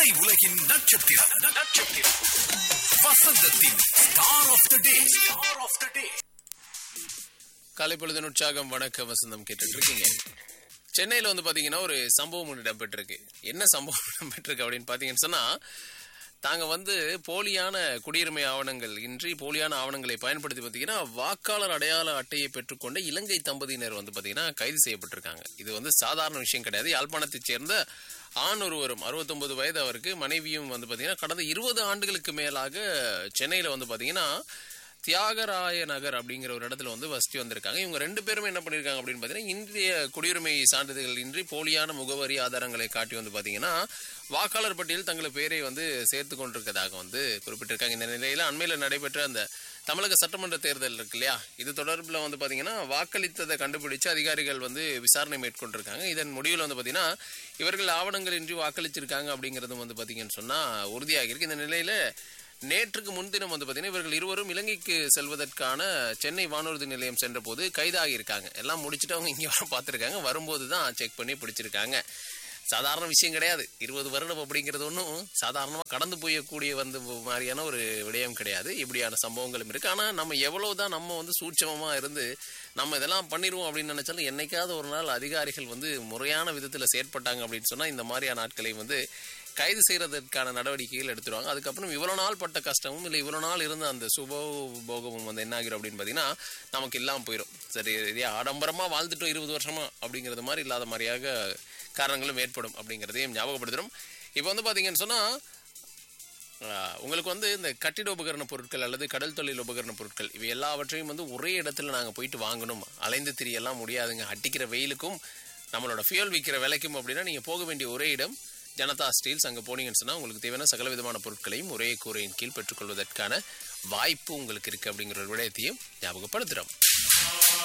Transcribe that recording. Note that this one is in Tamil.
திரை உலகின் நட்சத்திரம் நட்சத்திரம் வசந்தத்தின் star of the day star of the day காலை பொழுது உற்சாகம் வணக்க வசந்தம் கேட்டுட்டு இருக்கீங்க சென்னையில் வந்து பார்த்தீங்கன்னா ஒரு சம்பவம் ஒன்று இடம்பெற்றிருக்கு என்ன சம்பவம் இடம்பெற்றிருக்கு அப்படின்னு பார்த்தீங்கன்னு சொன்னால் தாங்க வந்து போலியான குடியுரிமை ஆவணங்கள் இன்றி போலியான ஆவணங்களை பயன்படுத்தி பார்த்தீங்கன்னா வாக்காளர் அடையாள அட்டையை பெற்றுக்கொண்ட இலங்கை தம்பதியினர் வந்து பார்த்தீங்கன்னா கைது செய்யப்பட்டிருக்காங்க இது வந்து சாதாரண விஷயம் கிடையாது யாழ்ப்பாணத்தைச் சேர்ந்த ஆண் ஒருவரும் அறுபத்தொன்பது வயது அவருக்கு மனைவியும் வந்து பார்த்தீங்கன்னா கடந்த இருபது ஆண்டுகளுக்கு மேலாக சென்னையில் வந்து பார்த்தீங்கன்னா தியாகராய நகர் அப்படிங்கிற ஒரு இடத்துல வந்து வசதி வந்திருக்காங்க இவங்க ரெண்டு பேருமே என்ன பண்ணியிருக்காங்க அப்படின்னு பார்த்தீங்கன்னா இந்திய குடியுரிமை சான்றிதழ்கள் இன்றி போலியான முகவரி ஆதாரங்களை காட்டி வந்து பார்த்தீங்கன்னா வாக்காளர் பட்டியல் தங்கள் பேரை வந்து சேர்த்து கொண்டிருக்கதாக வந்து குறிப்பிட்டிருக்காங்க இந்த நிலையில் அண்மையில் நடைபெற்ற அந்த தமிழக சட்டமன்ற தேர்தல் இருக்கு இல்லையா இது தொடர்பில் வந்து பார்த்தீங்கன்னா வாக்களித்ததை கண்டுபிடிச்சு அதிகாரிகள் வந்து விசாரணை மேற்கொண்டிருக்காங்க இதன் முடிவில் வந்து பார்த்தீங்கன்னா இவர்கள் ஆவணங்கள் இன்றி வாக்களிச்சிருக்காங்க அப்படிங்கிறதும் வந்து பார்த்தீங்கன்னு சொன்னால் உறுதியாகியிருக்கு இந்த நிலையில் நேற்றுக்கு முன்தினம் வந்து பார்த்தீங்கன்னா இவர்கள் இருவரும் இலங்கைக்கு செல்வதற்கான சென்னை வானூர்தி நிலையம் சென்றபோது கைதாகி இருக்காங்க எல்லாம் முடிச்சுட்டு அவங்க இங்கே வர பார்த்துருக்காங்க வரும்போது தான் செக் பண்ணி பிடிச்சிருக்காங்க சாதாரண விஷயம் கிடையாது இருபது வருடம் அப்படிங்கிறது ஒன்றும் சாதாரணமாக கடந்து போயக்கூடிய வந்து மாதிரியான ஒரு விடயம் கிடையாது இப்படியான சம்பவங்களும் இருக்குது ஆனால் நம்ம எவ்வளோ தான் நம்ம வந்து சூட்சமமாக இருந்து நம்ம இதெல்லாம் பண்ணிடுவோம் அப்படின்னு நினச்சாலும் என்னைக்காவது ஒரு நாள் அதிகாரிகள் வந்து முறையான விதத்தில் செயற்பட்டாங்க அப்படின்னு சொன்னால் இந்த மாதிரியான ஆட்களை வந்து கைது செய்யறதற்கான நடவடிக்கைகள் எடுத்துருவாங்க அதுக்கப்புறம் இவ்வளோ நாள் பட்ட கஷ்டமும் இல்லை இவ்வளோ நாள் இருந்த அந்த சுபோகமும் வந்து என்ன ஆகிரும் அப்படின்னு பார்த்தீங்கன்னா நமக்கு இல்லாமல் போயிடும் சரி இதே ஆடம்பரமாக வாழ்ந்துட்டோம் இருபது வருஷமா அப்படிங்கிறது மாதிரி இல்லாத மாதிரியாக காரணங்களும் ஏற்படும் அப்படிங்கிறதையும் ஞாபகப்படுத்துகிறோம் இப்போ வந்து பார்த்தீங்கன்னு சொன்னால் ஆஹ் உங்களுக்கு வந்து இந்த கட்டிட உபகரண பொருட்கள் அல்லது கடல் தொழில் உபகரண பொருட்கள் இவை எல்லாவற்றையும் வந்து ஒரே இடத்துல நாங்கள் போயிட்டு வாங்கணும் அலைந்து திரியெல்லாம் முடியாதுங்க அடிக்கிற வெயிலுக்கும் நம்மளோட ஃபியூல் விற்கிற விலைக்கும் அப்படின்னா நீங்கள் போக வேண்டிய ஒரே இடம் ஜனதா ஸ்டீல்ஸ் அங்கே போனீங்கன்னு சொன்னால் உங்களுக்கு தேவையான சகல விதமான பொருட்களையும் ஒரே கூரையின் கீழ் பெற்றுக்கொள்வதற்கான வாய்ப்பு உங்களுக்கு இருக்குது அப்படிங்கிற ஒரு விடயத்தையும் ஞாபகப்படுத்துகிறோம்